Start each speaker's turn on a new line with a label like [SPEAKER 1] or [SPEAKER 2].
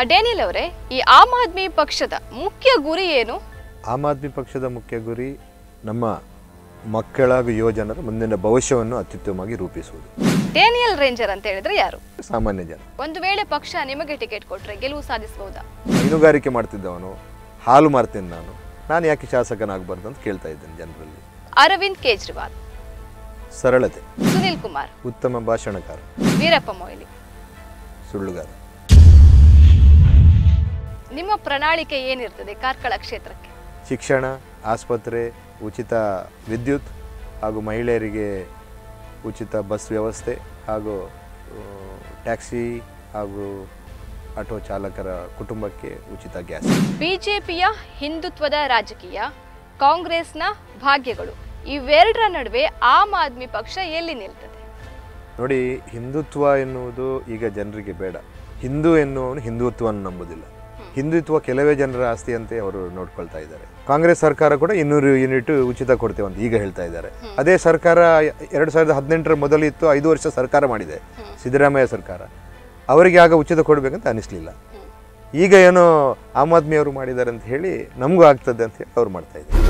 [SPEAKER 1] Daniel ಅವರೇ ಈ am Aadmi ಪಕ್ಷದ ಮುಖ್ಯ ಗುರಿ ಏನು
[SPEAKER 2] ಆಮ್ ಆದ್ಮಿ ಪಕ್ಷದ ಮುಖ್ಯ ಗುರಿ ನಮ್ಮ ಮಕ್ಕಳ ಹಾಗೂ ಯುವಜನರ ಮುಂದಿನ ಭವಿಷ್ಯವನ್ನು ಅತ್ಯುತ್ತಮವಾಗಿ ರೂಪಿಸುವುದು
[SPEAKER 1] ಡೇನಿಯಲ್ ರೇಂಜರ್ ಅಂತ ಹೇಳಿದ್ರೆ ಯಾರು
[SPEAKER 2] ಸಾಮಾನ್ಯ ಜನ
[SPEAKER 1] ಒಂದು ವೇಳೆ ಪಕ್ಷ ನಿಮಗೆ ಟಿಕೆಟ್ ಕೊಟ್ರೆ ಗೆಲುವು ಸಾಧಿಸಬಹುದಾ
[SPEAKER 2] ಹೈನುಗಾರಿಕೆ ಮಾಡ್ತಿದ್ದವನು ಹಾಲು ಮಾರ್ತೀನಿ ನಾನು ನಾನು ಯಾಕೆ ಶಾಸಕನಾಗಬಾರ್ದು ಅಂತ ಕೇಳ್ತಾ ಇದ್ದೇನೆ ಜನರಲ್ಲಿ
[SPEAKER 1] ಅರವಿಂದ್ ಕೇಜ್ರಿವಾಲ್
[SPEAKER 2] ಸರಳತೆ
[SPEAKER 1] ಸುನಿಲ್ ಕುಮಾರ್
[SPEAKER 2] ಉತ್ತಮ ಭಾಷಣಕಾರ
[SPEAKER 1] ವೀರಪ್ಪ ಮೊಯ್ಲಿ
[SPEAKER 2] ಸುಳ್ಳುಗಾರ
[SPEAKER 1] ನಿಮ್ಮ ಪ್ರಣಾಳಿಕೆ ಏನಿರ್ತದೆ ಕಾರ್ಕಳ ಕ್ಷೇತ್ರಕ್ಕೆ
[SPEAKER 2] ಶಿಕ್ಷಣ ಆಸ್ಪತ್ರೆ ಉಚಿತ ವಿದ್ಯುತ್ ಹಾಗೂ ಮಹಿಳೆಯರಿಗೆ ಉಚಿತ ಬಸ್ ವ್ಯವಸ್ಥೆ ಹಾಗೂ ಆ, ಟ್ಯಾಕ್ಸಿ ಹಾಗೂ ಆಟೋ ಚಾಲಕರ ಕುಟುಂಬಕ್ಕೆ ಉಚಿತ ಗ್ಯಾಸ್
[SPEAKER 1] ಬಿಜೆಪಿಯ ಹಿಂದುತ್ವದ ರಾಜಕೀಯ ಕಾಂಗ್ರೆಸ್ನ ಭಾಗ್ಯಗಳು ಇವೆರಡರ ನಡುವೆ ಆಮ್ ಆದ್ಮಿ ಪಕ್ಷ ಎಲ್ಲಿ ನಿಲ್ತದೆ
[SPEAKER 2] ನೋಡಿ ಹಿಂದುತ್ವ ಎನ್ನುವುದು ಈಗ ಜನರಿಗೆ ಬೇಡ ಹಿಂದೂ ಎನ್ನುವನು ಹಿಂದುತ್ವವನ್ನು ನಂಬುದಿಲ್ಲ ಹಿಂದುತ್ವ ಕೆಲವೇ ಜನರ ಆಸ್ತಿ ಅಂತೆ ಅವರು ನೋಡ್ಕೊಳ್ತಾ ಇದ್ದಾರೆ ಕಾಂಗ್ರೆಸ್ ಸರ್ಕಾರ ಕೂಡ ಇನ್ನೂರು ಯೂನಿಟ್ ಉಚಿತ ಕೊಡ್ತೇವೆ ಅಂತ ಈಗ ಹೇಳ್ತಾ ಇದ್ದಾರೆ ಅದೇ ಸರ್ಕಾರ ಎರಡು ಸಾವಿರದ ಹದಿನೆಂಟರ ಮೊದಲು ಇತ್ತು ಐದು ವರ್ಷ ಸರ್ಕಾರ ಮಾಡಿದೆ ಸಿದ್ದರಾಮಯ್ಯ ಸರ್ಕಾರ ಅವರಿಗೆ ಆಗ ಉಚಿತ ಕೊಡಬೇಕಂತ ಅನಿಸ್ಲಿಲ್ಲ ಈಗ ಏನೋ ಆಮ್ ಆದ್ಮಿ ಅವರು ಮಾಡಿದ್ದಾರೆ ಅಂತ ಹೇಳಿ ನಮಗೂ ಆಗ್ತದೆ ಅಂತ ಹೇಳಿ ಅವ್ರು ಮಾಡ್ತಾ ಇದ್ದಾರೆ